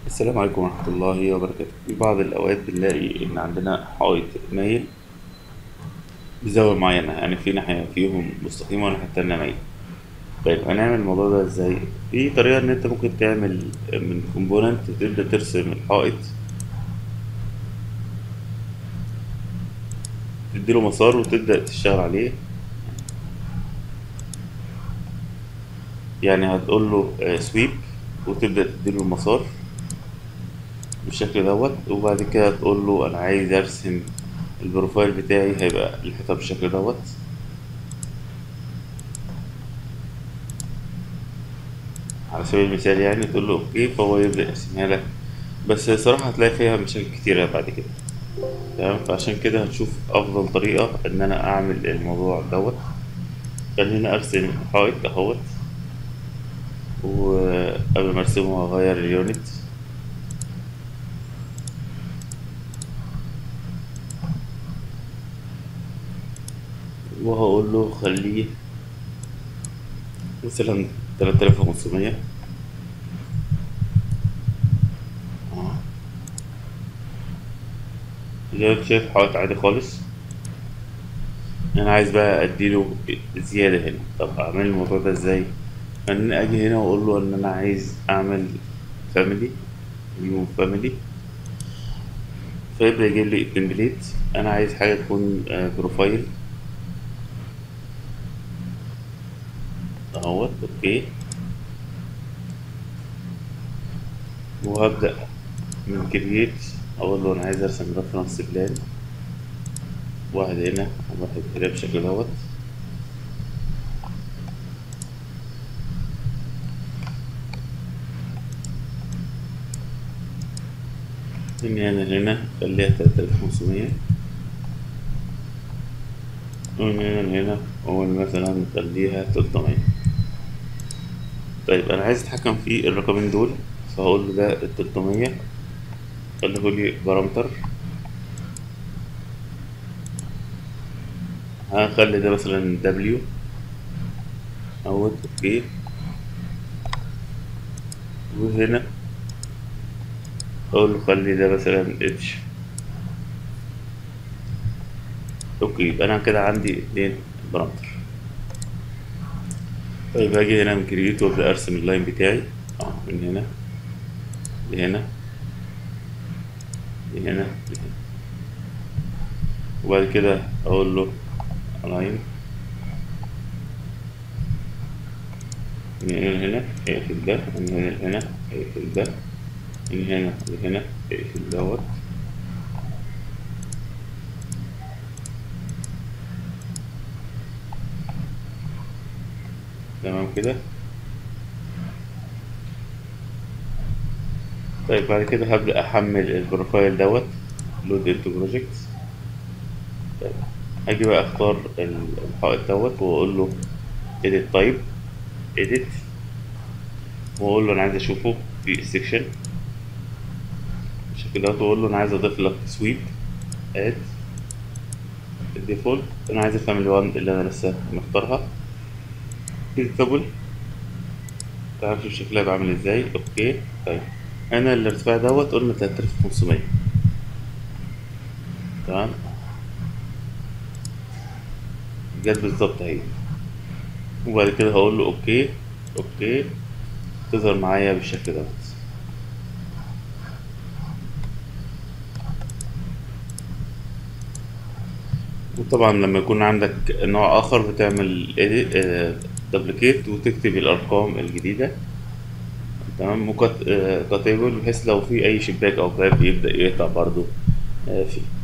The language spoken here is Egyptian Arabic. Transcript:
السلام عليكم ورحمة الله وبركاته في بعض الأوقات بنلاقي إن عندنا حائط مايل بزاوية معينة يعني في ناحية فيهم مستقيمة والناحية التانية مايل طيب هنعمل الموضوع ده ازاي؟ في طريقة إن أنت ممكن تعمل من كومبوننت تبدأ ترسم الحائط تديله مسار وتبدأ تشتغل عليه يعني هتقول له سويب وتبدأ تديله المسار بالشكل دوت وبعد كده تقول له انا عايز ارسم البروفايل بتاعي هيبقى الحيطه بالشكل دوت على سبيل المثال يعني تقول له اوكي فهو يبدا يرسمها لك بس صراحه هتلاقي فيها مشاكل كتيره بعد كده تمام فعشان كده هنشوف افضل طريقه ان انا اعمل الموضوع دوت خلينا ارسم حائط اهوت وقبل ما ارسمه هغير اليونت وهقول له خليه مثلا تلاتة آلاف وخمسمية زي ما انت شايف حائط عادي خالص انا عايز بقى اديله زيادة هنا طب اعمل الموضوع ده ازاي ان اجي هنا واقول له ان انا عايز اعمل فاميلي نيو فاميلي فيبدأ يجيب لي التمبليت انا عايز حاجة تكون بروفايل اهوت اوكي وهبدأ من كرييت اقول له انا عايز ارسم ريفرنس بلان واحد هنا وواحد هنا بالشكل دوت من هنا لهنا خليها تلاتة آلاف وخمسمية ومن هنا لهنا أقول مثلا نخليها تلتمية طيب أنا عايز أتحكم في الرقمين دول فهقول له ده التلتمية خليه لي بارامتر هخلي ده مثلا دبليو أهوت أوكي وهنا أقول له خلي ده مثلا اتش اوكي يبقى انا كده عندي اتنين بارامتر طيب هاجي هنا من كرييت وابدا ارسم اللاين بتاعي اه من هنا لهنا لهنا لهنا وبعد كده اقول له الاين من هنا لهنا اقفل ده من هنا لهنا اقفل ده من هنا لهنا اقفل دوت تمام كده طيب بعد كده هبدأ أحمل البروفايل دوت لود انتو بروجكت طيب هاجي بقى أختار الحائط دوت وأقول له edit type edit وأقول له أنا عايز أشوفه في السكشن بالشكل دوت وأقول له أنا عايز أضيف لك سويب add الديفولت أنا عايز الفاميلي 1 اللي أنا لسه مختارها فيزيتابل تعرف شوف شكلها بعمل ازاي اوكي طيب انا الارتفاع دوت قلنا تلاتة آلاف وخمسمية تمام جت بالظبط اهي وبعد كده هقول له اوكي اوكي تظهر معايا بالشكل دوت وطبعا لما يكون عندك نوع اخر بتعمل دبليكيت وتكتب الارقام الجديده تمام ممكن كتيبل بحيث لو في اي شباك او باب يبدا يقطع برضو فيه